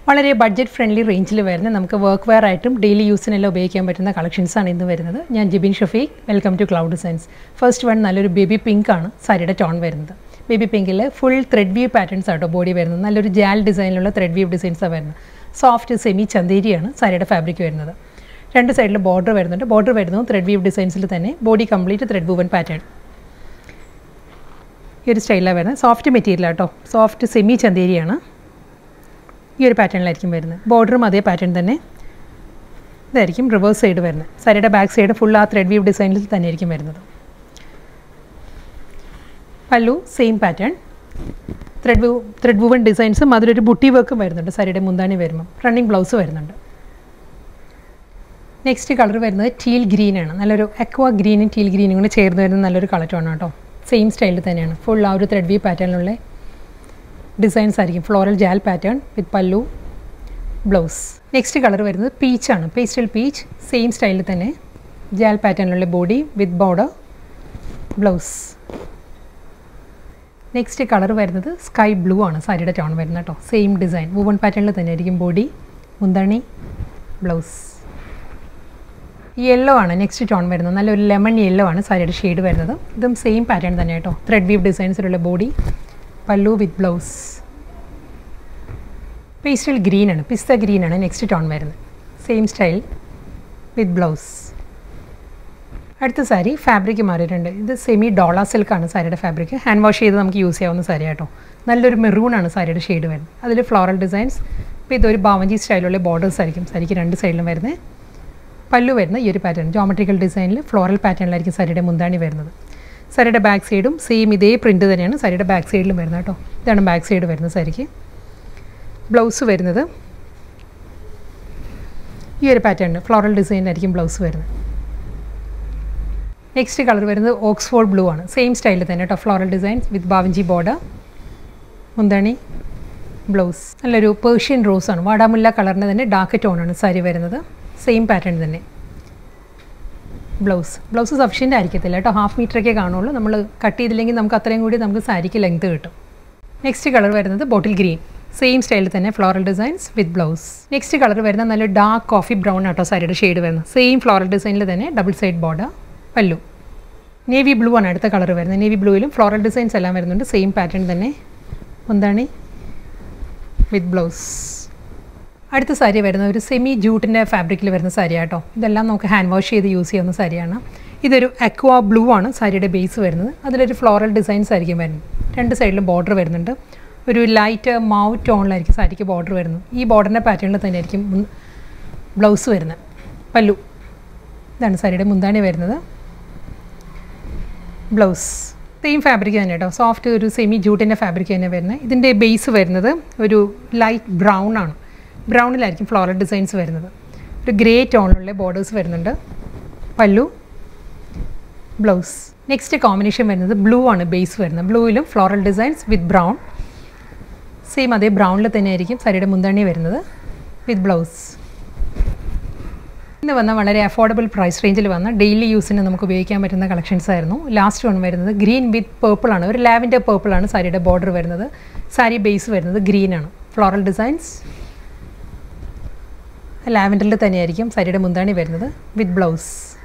വളരെ budget friendly റേഞ്ചിൽ വരുന്ന നമുക്ക് വർക്ക് വെയർ ആയിട്ടും ഡെയിലി യൂസിനെല്ലാം ഉപയോഗിക്കാൻ പറ്റുന്ന കളക്ഷൻസാണ് ഇന്ന് വരുന്നത് ഞാൻ Jibin Shafeeq welcome to cloud designs first one നല്ലൊരു ബേബി പിങ്ക് ആണ് സാരിയുടെ ടോൺ വരുന്നത് ബേബി പിങ്കിൽ ഫുൾ ത്രെഡ് വ്യൂ പാറ്റേൺസ് ആട്ടോ ബോഡി വരുന്നത് നല്ലൊരു ജാൽ ഡിസൈനിലുള്ള ത്രെഡ് വ്യൂ ഡിസൈൻസാണ് വരുന്നത് സോഫ്റ്റ് സെമി ചന്തേരിയാണ് സാരിയുടെ ഫാബ്രിക് വരുന്നത് രണ്ട് സൈഡിൽ ബോർഡർ വരുന്നുണ്ട് ബോർഡർ വരുന്നത് ത്രെഡ് വ്യൂ ഡിസൈൻസിൽ തന്നെ body complete thread woven pattern ഈ ഒരു സ്റ്റൈലാണ് വരുന്നത് സോഫ്റ്റ് മെറ്റീരിയൽ ആട്ടോ സോഫ്റ്റ് സെമി ചന്തേരിയാണ് ഈ ഒരു പാറ്റേണിലായിരിക്കും വരുന്നത് ബോർഡറും അതേ പാറ്റേൺ തന്നെ ഇതായിരിക്കും റിവേഴ്സ് സൈഡ് വരുന്നത് സാരിയുടെ ബാക്ക് സൈഡ് ഫുൾ ആ ത്രെഡ് വ്യൂ ഡിസൈനിൽ തന്നെയായിരിക്കും വരുന്നത് pallu same pattern thread view thread woven ഡിസൈൻസും അതിലൊരു ബുട്ടി വർക്കും വരുന്നുണ്ട് സാരിയുടെ മുന്താണി വരുമ്പം റണ്ണിങ് ബ്ലൗസ് വരുന്നുണ്ട് നെക്സ്റ്റ് കളർ വരുന്നത് ടീൽ ഗ്രീനാണ് നല്ലൊരു അക്വ ഗ്രീനും ടീൽ ഗ്രീനും കൂടെ ചേർന്ന് വരുന്ന നല്ലൊരു കളർ ടോൺ കേട്ടോ സെയിം സ്റ്റൈലിൽ തന്നെയാണ് ഫുൾ ആ ഒരു ത്രെഡ് വ്യൂ പാറ്റേണിലുള്ള ഡിസൈൻസ് ആയിരിക്കും floral jaal pattern with pallu blouse next colour വരുന്നത് പീച്ചാണ് പേസ്റ്റൽ പീച്ച് സെയിം സ്റ്റൈലിൽ തന്നെ ജാൽ പാറ്റേണിലുള്ള body with border blouse next colour വരുന്നത് സ്കൈ ബ്ലൂ ആണ് സാരിയുടെ ടോൺ വരുന്നത് കേട്ടോ സെയിം ഡിസൈൻ വൂവൺ പാറ്റേണിൽ തന്നെ ആയിരിക്കും ബോഡി മുന്തണി ബ്ലൗസ് യെല്ലോ ആണ് നെക്സ്റ്റ് ടോൺ വരുന്നത് നല്ലൊരു ലെമൺ യെല്ലോ ആണ് സാരിയുടെ ഷെയ്ഡ് വരുന്നത് ഇതും സെയിം പാറ്റേൺ തന്നെ കേട്ടോ ത്രെഡ് വീവ് ഡിസൈൻസിലുള്ള ബോഡി പല്ലു വിത്ത് ബ്ലൗസ് പേസ്റ്റൽ ഗ്രീൻ ആണ് പിസ്ത ഗ്രീൻ ആണ് നെക്സ്റ്റ് ടോൺ വരുന്നത് സെയിം സ്റ്റൈൽ വിത്ത് ബ്ലൗസ് അടുത്ത സാരി ഫാബ്രിക് മാറിയിട്ടുണ്ട് ഇത് സെമി ഡോള സിൽക്കാണ് സാരിയുടെ ഫാബ്രിക് ഹാൻഡ് വാഷ് ചെയ്ത് നമുക്ക് യൂസ് ചെയ്യാവുന്ന സാരി കേട്ടോ നല്ലൊരു മെറൂൺ ആണ് സാരിയുടെ ഷെയ്ഡ് വരുന്നത് അതിൽ ഫ്ലോറൽ ഡിസൈൻസ് ഇപ്പോൾ ഇതൊരു ബാവഞ്ചി സ്റ്റൈലുള്ള ബോർഡേഴ്സ് ആയിരിക്കും സാരിക്ക് രണ്ട് സൈഡിലും വരുന്നത് പല്ലു വരുന്ന ഈ ഒരു പാറ്റേൺ ജോമെട്രിക്കൽ ഡിസൈനിൽ ഫ്ലോറൽ പാറ്റേണിലായിരിക്കും സാരിയുടെ മുന്താണി വരുന്നത് സാരിയുടെ ബാക്ക് സൈഡും സെയിം ഇതേ പ്രിൻറ്റ് തന്നെയാണ് സാരിയുടെ ബാക്ക് സൈഡിലും വരുന്നത് കേട്ടോ ഇതാണ് ബാക്ക് സൈഡ് വരുന്നത് സാരിക്ക് ബ്ലൗസ് വരുന്നത് ഈ ഒരു പാറ്റേൺ ഫ്ലോറൽ ഡിസൈനിലായിരിക്കും ബ്ലൗസ് വരുന്നത് നെക്സ്റ്റ് കളർ വരുന്നത് ഓക്സ്ഫോർഡ് ബ്ലൂ ആണ് സെയിം സ്റ്റൈലിൽ തന്നെ കേട്ടോ ഫ്ലോറൽ ഡിസൈൻസ് വിത്ത് ബാവഞ്ചി ബോർഡർ മുന്താണി ബ്ലൗസ് നല്ലൊരു പേർഷ്യൻ റോസ് ആണ് വാടാമുല്ല കളറിൻ്റെ തന്നെ ഡാർക്ക് ടോണാണ് സാരി വരുന്നത് സെയിം പാറ്റേൺ തന്നെ ബ്ലൗസ് ബ്ലൗസ് സഫിഷ്യൻ്റ് ആയിരിക്കത്തില്ല കേട്ടോ ഹാഫ് മീറ്ററൊക്കെ കാണുള്ളൂ നമ്മൾ കട്ട് ചെയ്തില്ലെങ്കിൽ നമുക്ക് അത്രയും കൂടി നമുക്ക് സാരിക്ക് ലെങ്ത് കിട്ടും നെക്സ്റ്റ് കളർ വരുന്നത് ബോട്ടിൽ ഗ്രീൻ സെയിം സ്റ്റൈലിൽ തന്നെ floral designs with blouse next colour വരുന്ന നല്ല ഡാർക്ക് കോഫി ബ്രൗൺ ആട്ടോ സാരിയുടെ ഷെയ്ഡ് വരുന്നത് സെയിം ഫ്ലോറൽ ഡിസൈനിൽ തന്നെ double side border pallu navy blue ആണ് അടുത്ത കളർ വരുന്നത് നേവി ബ്ലൂവിലും ഫ്ലോറൽ ഡിസൈൻസ് എല്ലാം വരുന്നുണ്ട് സെയിം പാറ്റേൺ തന്നെ എന്താണ് വിത്ത് ബ്ലൗസ് അടുത്ത സാരി വരുന്ന ഒരു സെമി ജൂട്ടിൻ്റെ ഫാബ്രിക്കിൽ വരുന്ന സാരി ആട്ടോ ഇതെല്ലാം നമുക്ക് ഹാൻഡ് വാഷ് ചെയ്ത് യൂസ് ചെയ്യുന്ന സാരിയാണ് ഇതൊരു അക്വ ബ്ലൂ ആണ് സാരിയുടെ ബേസ് വരുന്നത് അതിലൊരു ഫ്ലോറൽ ഡിസൈൻസ് ആയിരിക്കും വരുന്നത് രണ്ട് സൈഡിലും ബോർഡർ വരുന്നുണ്ട് ഒരു ലൈറ്റ് മാവ് ടോണിലായിരിക്കും സാരിക്ക് ബോർഡർ വരുന്നത് ഈ ബോർഡറിൻ്റെ പാറ്റേണിൽ തന്നെ ആയിരിക്കും ബ്ലൗസ് വരുന്നത് പല്ലു ഇതാണ് സാരിയുടെ മുന്താണി വരുന്നത് ബ്ലൗസ് സെയിം ഫാബ്രിക് തന്നെ കേട്ടോ സോഫ്റ്റ് ഒരു സെമി ജൂട്ടിൻ്റെ ഫാബ്രിക് തന്നെ വരുന്നത് ഇതിൻ്റെ ബേസ് വരുന്നത് ഒരു ലൈറ്റ് ബ്രൗൺ ആണ് ബ്രൗണിലായിരിക്കും ഫ്ലോറൽ ഡിസൈൻസ് വരുന്നത് ഒരു ഗ്രേ ടോണിലുള്ള ബോർഡേഴ്സ് വരുന്നുണ്ട് പല്ലു ബ്ലൗസ് നെക്സ്റ്റ് കോമ്പിനേഷൻ വരുന്നത് ബ്ലൂ ആണ് ബേസ് വരുന്നത് ബ്ലൂവിലും floral designs with brown same അതേ ബ്രൗണിൽ തന്നെ ആയിരിക്കും സാരിയുടെ മുന്തണി വരുന്നത് വിത്ത് ബ്ലൗസ് ഇന്ന് വന്ന വളരെ അഫോർഡബിൾ പ്രൈസ് റേഞ്ചിൽ വന്ന ഡെയിലി യൂസിന് നമുക്ക് ഉപയോഗിക്കാൻ പറ്റുന്ന കളക്ഷൻസ് ആയിരുന്നു ലാസ്റ്റ് വൺ വരുന്നത് ഗ്രീൻ വിത്ത് പേർപ്പിൾ ആണ് ഒരു ലാവൻഡർ പേർപ്പിൾ ആണ് സാരിയുടെ ബോർഡർ വരുന്നത് സാരി ബേസ് വരുന്നത് ഗ്രീൻ ആണ് ഫ്ലോറൽ ഡിസൈൻസ് ലാവൻഡറിൽ തന്നെയായിരിക്കും സാരിയുടെ മുന്താണി വരുന്നത് വിത്ത് ബ്ലൗസ്